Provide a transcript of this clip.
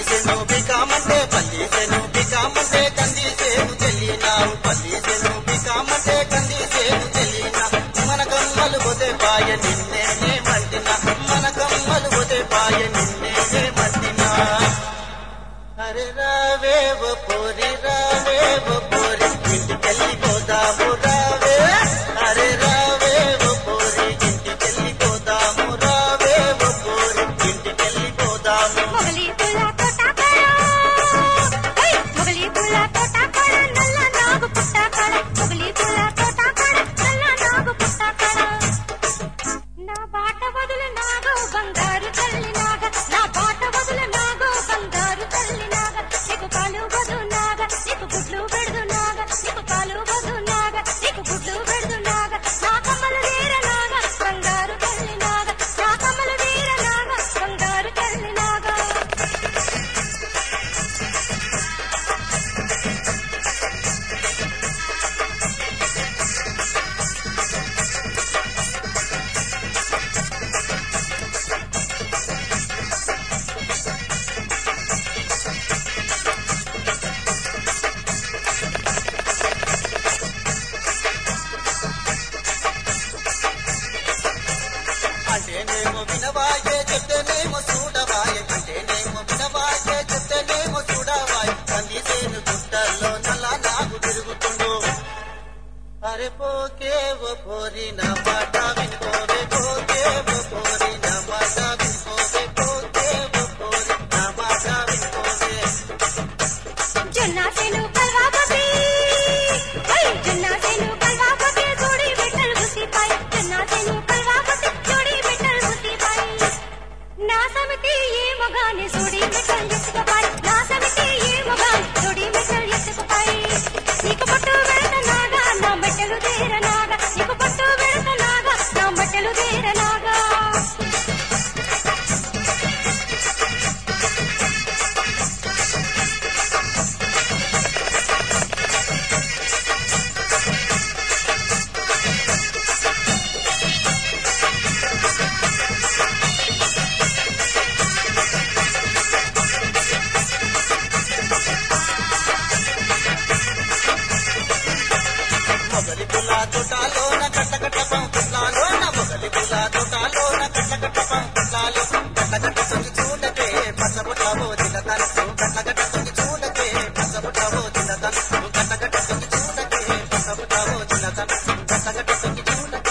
పల్లీసెను బికామంటే పల్లీసెను బికామంటే కందిసేను చెల్లినావు పల్లీసెను బికామంటే కందిసేను చెల్లినా మన కమ్మలు పోతే పాయ నిన్నేనే మంటినా మన కమ్మలు పోతే పాయ నిన్నేనే మంటినా అరే రావే ఓ పోరి రావే ఓ పోరి ఇంటికెళ్ళి పోదాము రావే అరే రావే ఓ పోరి ఇంటికెళ్ళి పోదాము రావే ఓ పోరి ఇంటికెళ్ళి పోదాము మొగలి పుల్ల తోటకడ ఓయ్ మొగలి పుల్ల తోటకడ నల్ల నాగు పుట్టకడ మొగలి పుల్ల తోటకడ నల్ల నాగు పుట్టకడ నా బాట వదులు నాగో బంగారు తల్లి నాగ నా బాట వదులు నాగో బంగారు తల్లి నాగ నీకు పాలు వదు నాగ నీకు గుడ్లు పెడదు నాగ నీకు పాలు వదు నాగ నీకు గుడ్లు పెడదు నాగ నా కమ్మలు వీర నాగ బంగారు తల్లి నాగ నా కమ్మలు వీర నాగ బంగారు తల్లి నాగ అంటేనేమో వినవాయే చెప్తేనేమో చూడవాయే అంటేనేమో వినవాయే చెప్తేనేమో చూడవాయే కందిసేను గుట్టల్లో నల్ల నాగు తిరుగుతుండు అరే పోకే ఓ పోరి నా మాట వినుకోవే పోకే ఓ పోరి నా మాట వినుకోవే పోకే ఓ పోరి నా మాట వినుకోవే జొన్న సేను కల్వాపతి ఓయ్ జొన్న సేను కల్వాపతి జోడి బెట్టలు గుసిపాయ్ జొన్న సేను కల్వాపతి జోడి బెట్టలు గుసిపాయ్ నా సమితి ఏ మగాని జోడి బెట్టలు ఎత్తుకుపాయ్ నా సమితి ఏ మగాని జోడి బెట్టలు ఎత్తుకుపాయ్ నీకు పట్టు వెడతనాగా నా బట్టలు తీరనాగా నీకు పట్టు వెడతనాగా నా బట్టలు తీరనాగా మొగలి పుల్ల తోటాలోన కట్టకట్ట పంపుట్లాలోన మొగలి పుల్ల తోటాలోన కట్టకట్ట పంపుట్లాలో కట్టకట్ట తొంగి చూడకే పచ్చబుట్టవో చిన్నతను కట్టకట్ట తొంగి చూడకే పచ్చబుట్టవో చిన్నతను కట్టకట్ట తొంగి చూడకే పచ్చబుట్టవో చిన్నతను కట్టకట్ట తొంగి చూడకే